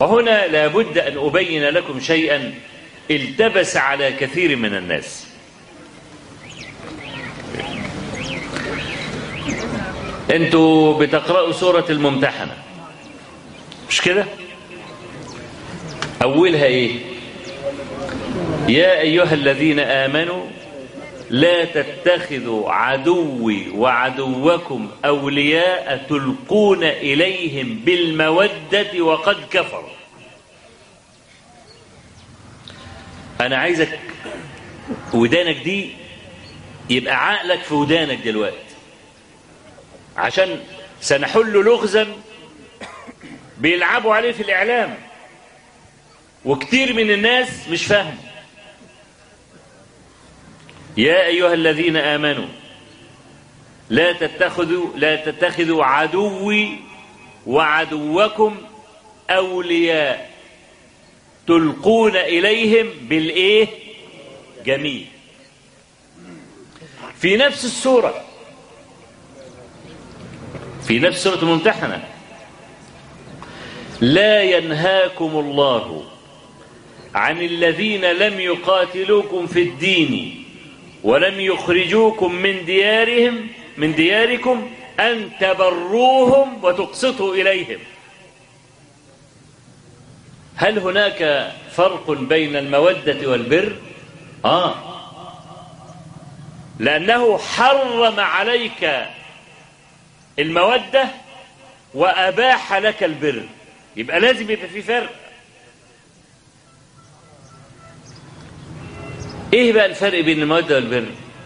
وهنا لابد أن أبين لكم شيئا التبس على كثير من الناس انتوا بتقرأوا سورة الممتحنة مش كده أولها إيه يا أيها الذين آمنوا لا تتخذوا عدوي وعدوكم أولياء تلقون إليهم بالمودة وقد كفروا أنا عايزك ودانك دي يبقى عقلك في ودانك دلوقتي عشان سنحل لغزا بيلعبوا عليه في الإعلام وكتير من الناس مش فاهم يا أيها الذين آمنوا لا تتخذوا لا تتخذوا عدوي وعدوكم أولياء تلقون إليهم بالإيه جميل في نفس السورة في نفس سورة الممتحنة لا ينهاكم الله عن الذين لم يقاتلوكم في الدين ولم يخرجوكم من ديارهم من دياركم أن تبروهم وتقسطوا إليهم هل هناك فرق بين المودة والبر آه لأنه حرم عليك المودة وأباح لك البر يبقى لازم يبقى في فرق ايه بقى الفرق بين المودة والبر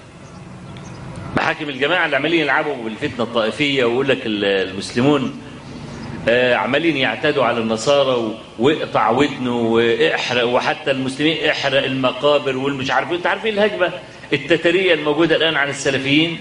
محاكم الجماعة اللي عمالين يلعبوا بالفتنة الطائفية ويقول لك المسلمون آه عمالين يعتدوا على النصارى واقطع ودنه واحرق وحتى المسلمين احرق المقابر والمش عارف انت عارفين الهجمة التترية الموجودة الآن عن السلفيين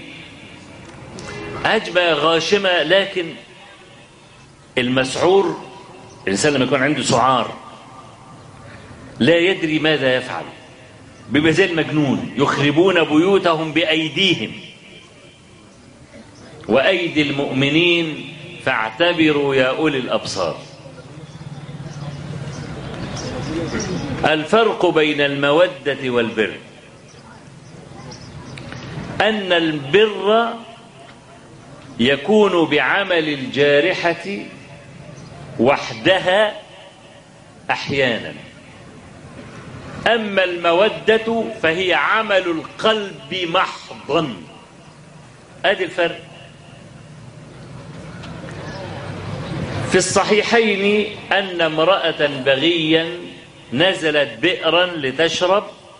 هجمة غاشمة لكن المسعور الإنسان لما يكون عنده سعار لا يدري ماذا يفعل بيبقى زي المجنون يخربون بيوتهم بأيديهم وأيدي المؤمنين فاعتبروا يا أولي الأبصار الفرق بين المودة والبر أن البر يكون بعمل الجارحة وحدها أحيانا أما المودة فهي عمل القلب محضا أدي الفرق في الصحيحين أن امرأة بغيا نزلت بئرا لتشرب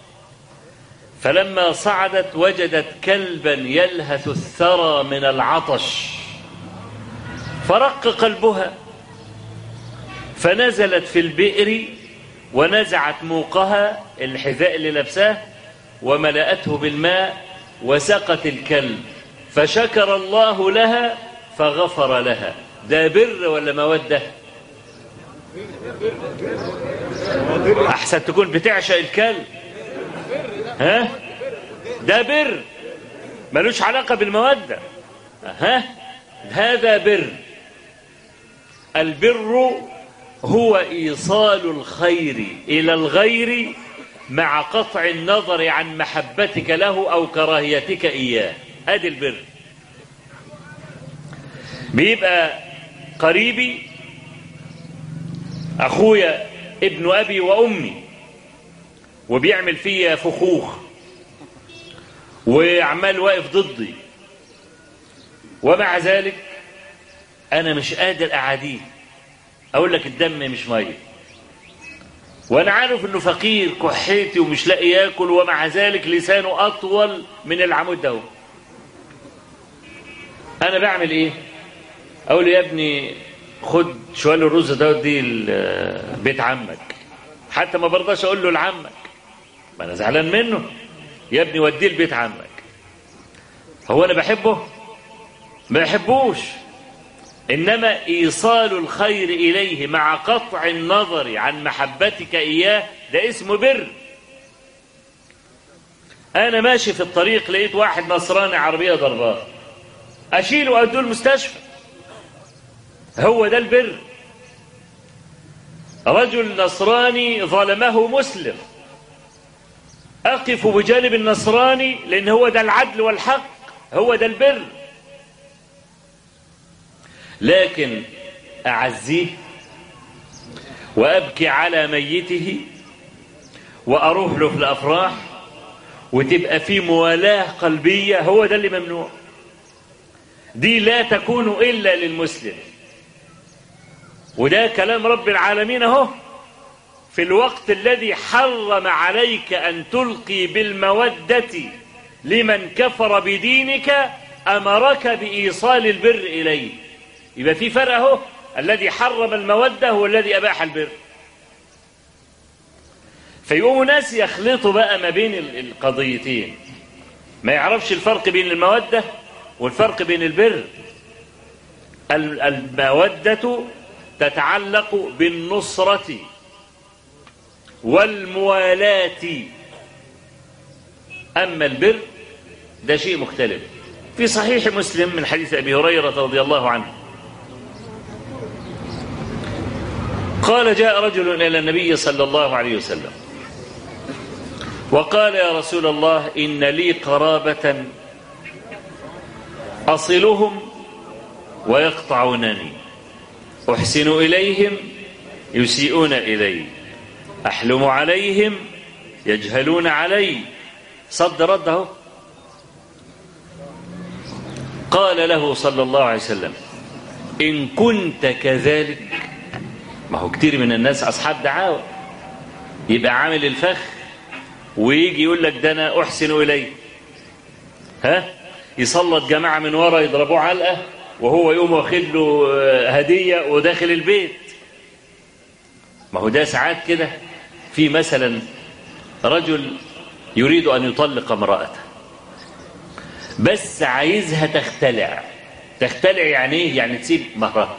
فلما صعدت وجدت كلبا يلهث الثرى من العطش فرق قلبها فنزلت في البئر ونزعت موقها الحذاء اللي لابساه وملأته بالماء وسقت الكلب فشكر الله لها فغفر لها ده بر ولا مودة أحسن تكون بتعشق الكلب ها ده بر ملوش علاقة بالمودة ها هذا بر البر هو إيصال الخير إلى الغير مع قطع النظر عن محبتك له أو كراهيتك إياه أدي البر بيبقى قريبي أخويا ابن أبي وأمي وبيعمل فيا فخوخ وعمال واقف ضدي ومع ذلك أنا مش قادر أعاديه أقول لك الدم مش مية وأنا عارف إنه فقير كحيتي ومش لاقي ياكل ومع ذلك لسانه أطول من العمود ده أنا بعمل إيه؟ أقول له يا ابني خد شوال الرز ده وديه بيت عمك حتى ما برضاش أقول له لعمك ما أنا زعلان منه يا ابني وديه لبيت عمك هو أنا بحبه؟ ما بحبوش إنما إيصال الخير إليه مع قطع النظر عن محبتك إياه ده اسمه بر أنا ماشي في الطريق لقيت واحد نصراني عربية ضرباه أشيله وأدوه المستشفى هو ده البر رجل نصراني ظلمه مسلم أقف بجانب النصراني لأن هو ده العدل والحق هو ده البر لكن أعزيه وأبكي على ميته وأروح له في الأفراح وتبقى في موالاة قلبية هو ده اللي ممنوع دي لا تكون إلا للمسلم وده كلام رب العالمين اهو في الوقت الذي حرم عليك أن تلقي بالمودة لمن كفر بدينك أمرك بإيصال البر إليه يبقى في فرق اهو الذي حرم المودة هو الذي أباح البر فيقوموا ناس يخلطوا بقى ما بين القضيتين ما يعرفش الفرق بين المودة والفرق بين البر المودة تتعلق بالنصرة والموالاة أما البر ده شيء مختلف في صحيح مسلم من حديث أبي هريرة رضي الله عنه قال جاء رجل إلى النبي صلى الله عليه وسلم وقال يا رسول الله إن لي قرابة أصلهم ويقطعونني أحسن إليهم يسيئون إلي أحلم عليهم يجهلون علي صد رده قال له صلى الله عليه وسلم إن كنت كذلك ما هو كتير من الناس أصحاب دعاوى يبقى عامل الفخ ويجي يقول لك ده أنا أحسن إليه ها يسلط جماعة من ورا يضربوه علقة وهو يقوم واخد له هدية وداخل البيت ما هو ده ساعات كده في مثلا رجل يريد أن يطلق امرأته بس عايزها تختلع تختلع يعني ايه يعني تسيب مهرها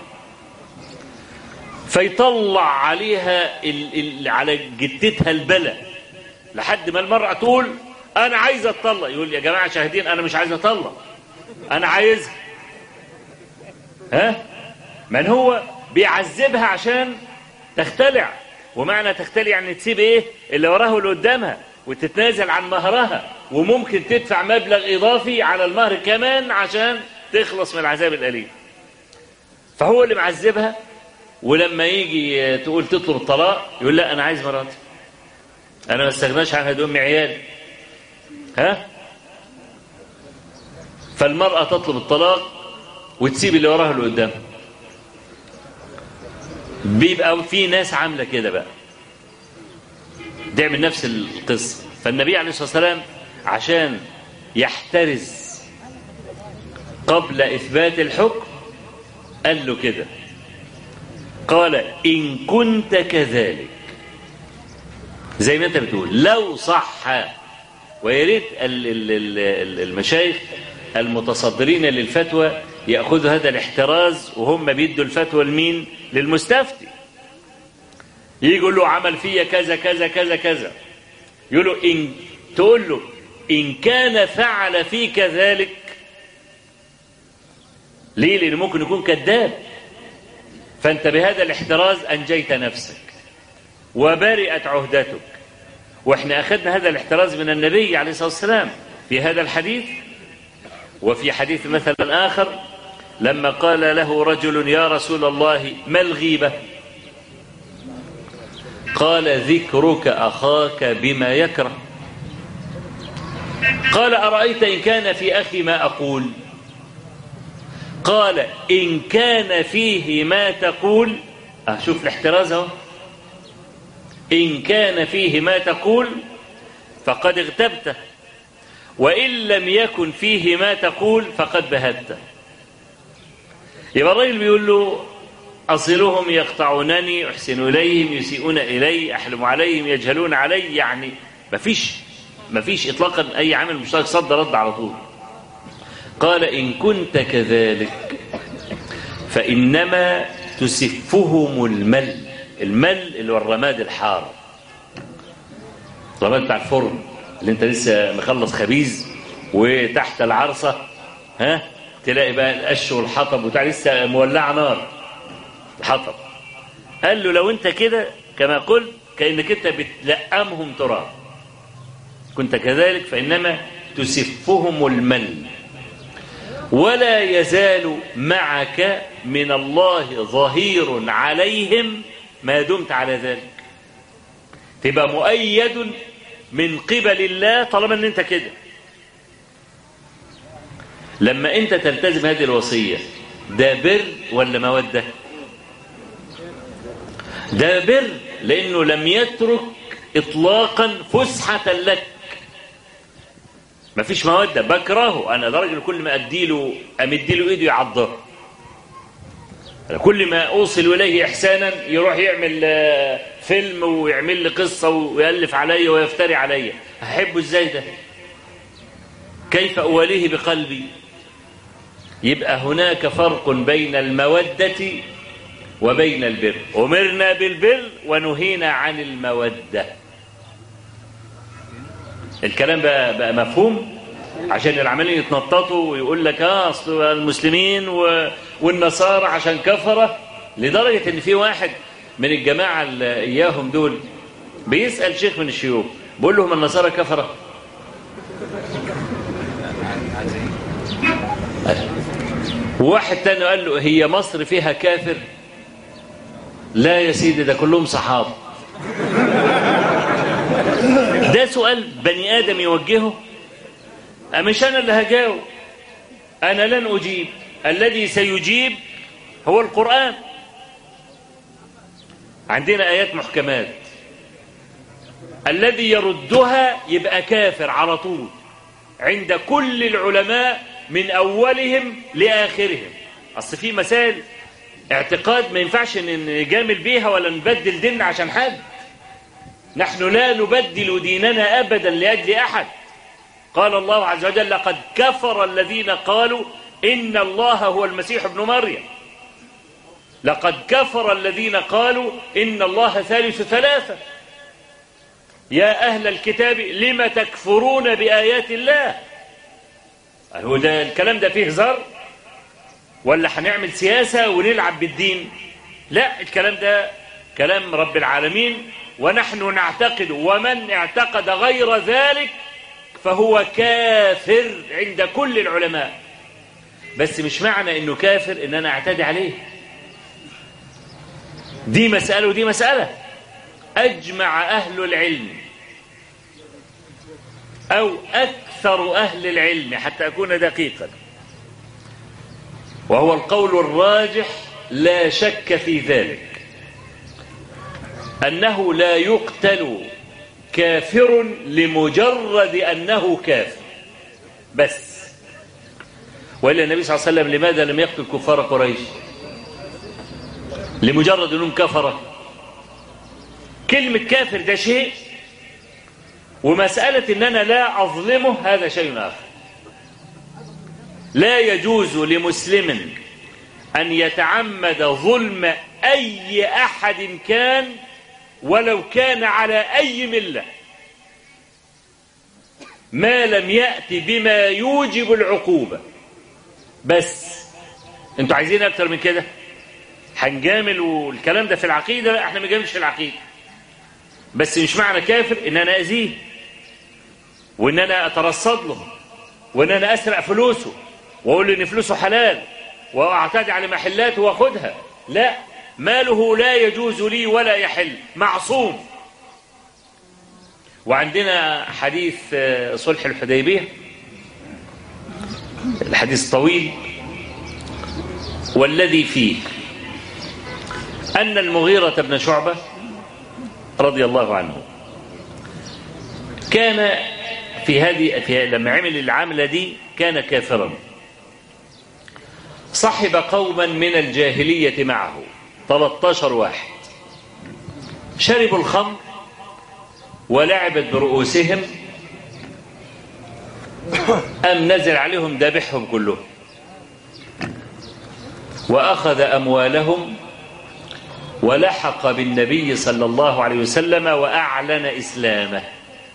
فيطلع عليها ال ال على جدتها البلاء لحد ما المرأة تقول أنا عايز أطلق يقول يا جماعة شاهدين أنا مش عايز أطلق أنا عايزها ها من هو بيعذبها عشان تختلع ومعنى تختلع يعني تسيب ايه اللي وراه واللي قدامها وتتنازل عن مهرها وممكن تدفع مبلغ اضافي على المهر كمان عشان تخلص من العذاب الاليم فهو اللي معذبها ولما يجي تقول تطلب الطلاق يقول لا انا عايز مراتي انا ما استغناش عنها دي امي عيالي ها فالمراه تطلب الطلاق وتسيب اللي وراها اللي قدامها بيبقى في ناس عامله كده بقى ده من نفس القصه فالنبي عليه الصلاه والسلام عشان يحترز قبل اثبات الحكم قال له كده قال ان كنت كذلك زي ما انت بتقول لو صح ويا ريت المشايخ المتصدرين للفتوى ياخذوا هذا الاحتراز وهم بيدوا الفتوى لمين للمستفتي يجي يقول له عمل فيا كذا كذا كذا كذا يقول له إن تقول له إن كان فعل فيك ذلك ليه لأنه ممكن يكون كذاب فأنت بهذا الاحتراز أنجيت نفسك وبرئت عهدتك واحنا أخذنا هذا الاحتراز من النبي عليه الصلاة والسلام في هذا الحديث وفي حديث مثلا آخر لما قال له رجل يا رسول الله ما الغيبة قال ذكرك أخاك بما يكره قال أرأيت إن كان في أخي ما أقول قال إن كان فيه ما تقول أشوف الاحتراز اهو إن كان فيه ما تقول فقد اغتبته وإن لم يكن فيه ما تقول فقد بهته يبقى الراجل بيقول له أصلهم يقطعونني أحسن إليهم يسيئون إلي أحلم عليهم يجهلون علي يعني مفيش مفيش إطلاقا أي عامل مشترك صد رد على طول قال إن كنت كذلك فإنما تسفهم المل المل اللي هو الرماد الحار الرماد بتاع الفرن اللي انت لسه مخلص خبيز وتحت العرصة ها تلاقي بقى القش والحطب وبتاع لسه مولعة نار الحطب قال له لو انت كده كما قلت كأنك انت بتلقمهم تراب كنت كذلك فإنما تسفهم المل ولا يزال معك من الله ظهير عليهم ما دمت على ذلك تبقى مؤيد من قبل الله طالما ان انت كده لما انت تلتزم هذه الوصية ده بر ولا مودة ده بر لانه لم يترك اطلاقا فسحة لك مفيش مودة بكرهه انا ده راجل كل ما اديله امديله ايده يعضه كل ما اوصل اليه احسانا يروح يعمل فيلم ويعمل لي قصه ويالف عليا ويفتري عليا احبه ازاي ده كيف اواليه بقلبي يبقى هناك فرق بين الموده وبين البر امرنا بالبر ونهينا عن الموده الكلام بقى, بقى مفهوم عشان العمالين يتنططوا ويقول لك اه اصل المسلمين و... والنصارى عشان كفره لدرجه ان في واحد من الجماعه اللي اياهم دول بيسال شيخ من الشيوخ بيقول لهم النصارى كفره وواحد تاني قال له هي مصر فيها كافر لا يا سيدي ده كلهم صحابه ده سؤال بني ادم يوجهه مش انا اللي هجاوب انا لن اجيب الذي سيجيب هو القران عندنا ايات محكمات الذي يردها يبقى كافر على طول عند كل العلماء من اولهم لاخرهم اصل في مسائل اعتقاد ما ينفعش نجامل بيها ولا نبدل ديننا عشان حد نحن لا نبدل ديننا ابدا لاجل احد قال الله عز وجل لقد كفر الذين قالوا إن الله هو المسيح ابن مريم لقد كفر الذين قالوا إن الله ثالث ثلاثة يا أهل الكتاب لم تكفرون بآيات الله هو ده الكلام ده فيه هزار ولا هنعمل سياسة ونلعب بالدين لا الكلام ده كلام رب العالمين ونحن نعتقد ومن اعتقد غير ذلك فهو كافر عند كل العلماء بس مش معنى انه كافر ان انا اعتدي عليه دي مسألة ودي مسألة اجمع اهل العلم او اكثر اهل العلم حتى اكون دقيقا وهو القول الراجح لا شك في ذلك انه لا يقتل كافر لمجرد أنه كافر بس وإلا النبي صلى الله عليه وسلم لماذا لم يقتل كفار قريش لمجرد أنهم كفرة كلمة كافر ده شيء ومسألة أن أنا لا أظلمه هذا شيء آخر لا يجوز لمسلم أن يتعمد ظلم أي أحد كان ولو كان على أي ملة ما لم يأتي بما يوجب العقوبة بس انتوا عايزين أكتر من كده هنجامل والكلام ده في العقيدة لا احنا ما جاملش في العقيدة بس مش معنى كافر ان انا اذيه وان انا اترصد له وان انا اسرق فلوسه واقول ان فلوسه حلال واعتدي على محلاته واخدها لا ماله لا يجوز لي ولا يحل معصوم وعندنا حديث صلح الحديبية الحديث طويل والذي فيه أن المغيرة بن شعبة رضي الله عنه كان في هذه في لما عمل العملة دي كان كافرا صحب قوما من الجاهلية معه 13 واحد شربوا الخمر ولعبت برؤوسهم أم نزل عليهم ذبحهم كلهم وأخذ أموالهم ولحق بالنبي صلى الله عليه وسلم وأعلن إسلامه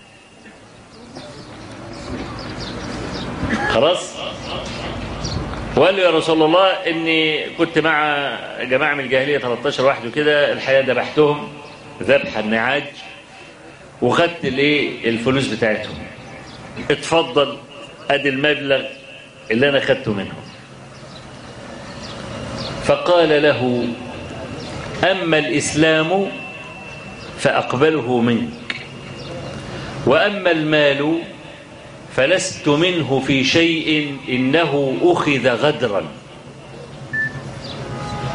خلاص وقال له يا رسول الله اني كنت مع جماعه من الجاهليه 13 واحد وكده الحقيقه ذبحتهم ذبح النعاج وخدت الايه الفلوس بتاعتهم اتفضل ادي المبلغ اللي انا خدته منهم فقال له اما الاسلام فاقبله منك واما المال فلست منه في شيء انه اخذ غدرا